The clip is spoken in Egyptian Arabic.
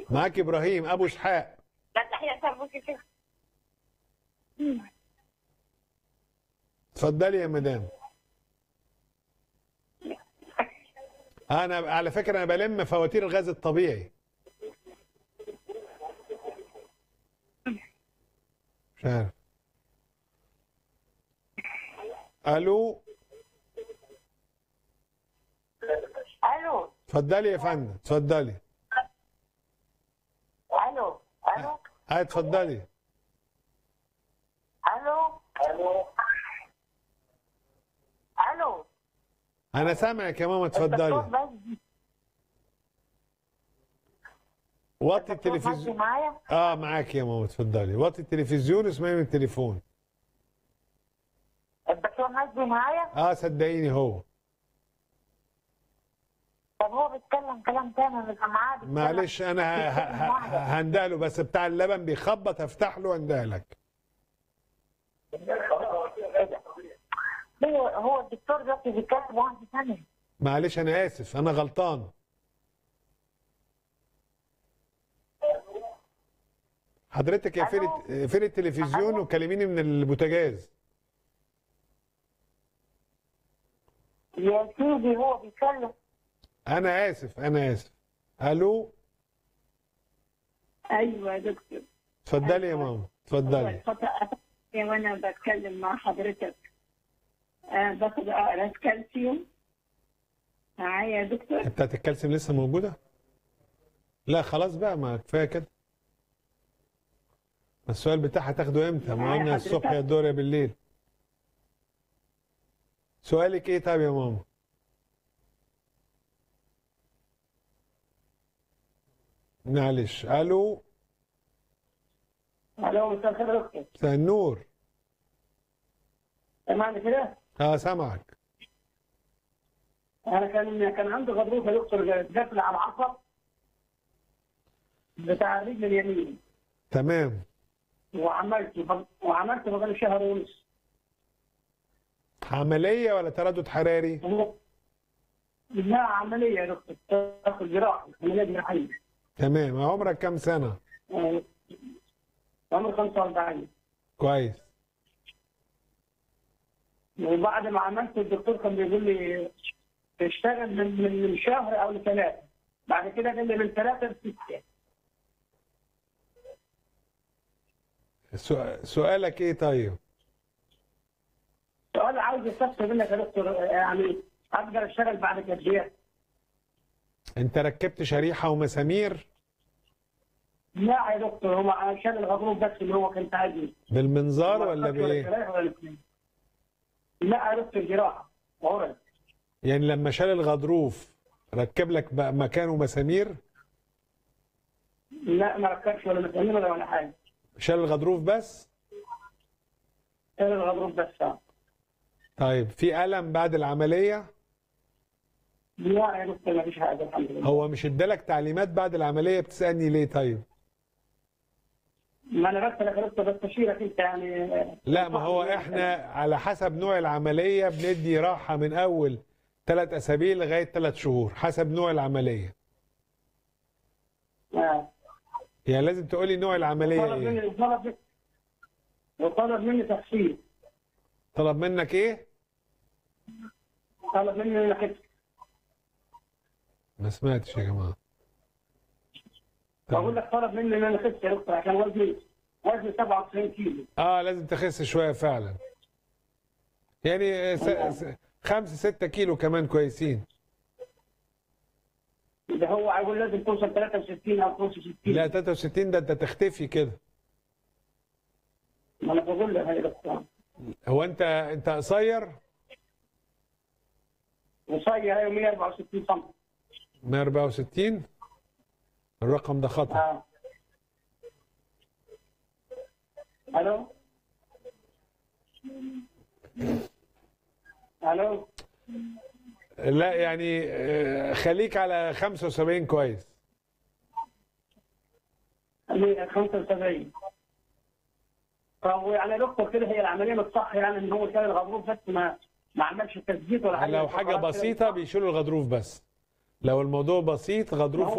معاك ابراهيم ابو اسحاق لا تحية سربوكي كده اتفضلي يا مدام انا على فكره انا بلم فواتير الغاز الطبيعي مش عارف الو الو اتفضلي يا فندم اتفضلي الو الو اه اتفضلي الو الو الو انا سامعك يا ماما الدكتور اتفضلي مجدي وطي الدكتور مجدي التلفزيون معايا اه معاك يا ماما اتفضلي وطي التلفزيون واسمعي من التليفون الدكتور مجدي معايا اه صدقيني هو طب هو بيتكلم كلام تاني بيبقى معاه بيتكلم- معلش انا ه- ه- ه- هندهله بس بتاع اللبن بيخبط هفتح له واندهلك هو هو الدكتور دلوقتي بيتكلم واحد ثاني معلش انا اسف انا غلطان حضرتك يا فين فين التلفزيون وكلميني من البوتاجاز يا سيدي هو بيتكلم انا اسف انا اسف الو ايوه يا دكتور اتفضلي يا ماما هو اتفضلي الخطا وانا بتكلم مع حضرتك آه باخد اقراص كالسيوم معايا يا دكتور بتاعت الكالسيوم لسه موجوده لا خلاص بقى ما كفايه كده السؤال بتاعها تاخده امتى ما معايا قلنا حضرتك. الصبح يا الدور يا بالليل سؤالك ايه طيب يا ماما معلش الو الو مساء الخير يا دكتور مساء النور سمعني كده اه سامعك انا كان كان عندي غضروف يا دكتور جات على العصب بتاع الرجل اليمين تمام وعملت وعملت بقالي شهر ونص عمليه ولا تردد حراري لا عمليه يا دكتور تاخد جراحه عمليه جراحيه تمام عمرك كام سنه آه، عمري 45 كويس وبعد ما عملت الدكتور كان بيقول لي تشتغل من من من شهر او لثلاثه بعد كده قال لي من ثلاثه لسته سؤ- سؤالك ايه طيب سؤال عاوز استفسر منك يا دكتور آه، يعني اقدر اشتغل بعد قد ايه؟ انت ركبت شريحه ومسامير لا يا دكتور هو عشان الغضروف بس اللي هو كان عايزه بالمنظار ولا بايه لا يا دكتور جراحه عرض يعني لما شال الغضروف ركب لك بقى مكانه مسامير لا ما ركبش ولا مسامير ولا ولا حاجه شال الغضروف بس شال الغضروف بس آه. طيب في ألم بعد العملية لا يا دكتور ما فيش حاجه الحمد لله هو مش ادالك تعليمات بعد العملية بتسألني ليه طيب ما انا بس يا دكتور بستشيرك انت يعني لا ما هو احنا على حسب نوع العملية بندي راحة من أول ثلاث أسابيع لغاية ثلاث شهور حسب نوع العملية آه. يعني لازم تقولي نوع العملية طلب ايه مني طلب وطلب مني تفصيل طلب منك ايه طلب مني انك أكتب. ما سمعتش يا جماعة بقول طيب. لك طلب مني ان انا اخس يا دكتور عشان وزني وزني 97 كيلو اه لازم تخس شوية فعلا يعني س... س... خمسة ستة كيلو كمان كويسين ده هو هيقول لازم توصل 63 او 65 لا 63 ده انت تختفي كده ما انا بقول لك يا دكتور هو انت انت قصير وصاير هي 164 سم 164 الرقم ده خطأ اه الو الو لا يعني آه، خليك على 75 كويس أنا 75 طب يعني يا دكتور كده هي العمليه مش صح يعني ان هو شال الغضروف بس ما ما عملش تثبيت ولا حاجه لو حاجة بسيطة بيشيلوا الغضروف بس لو الموضوع بسيط غضروف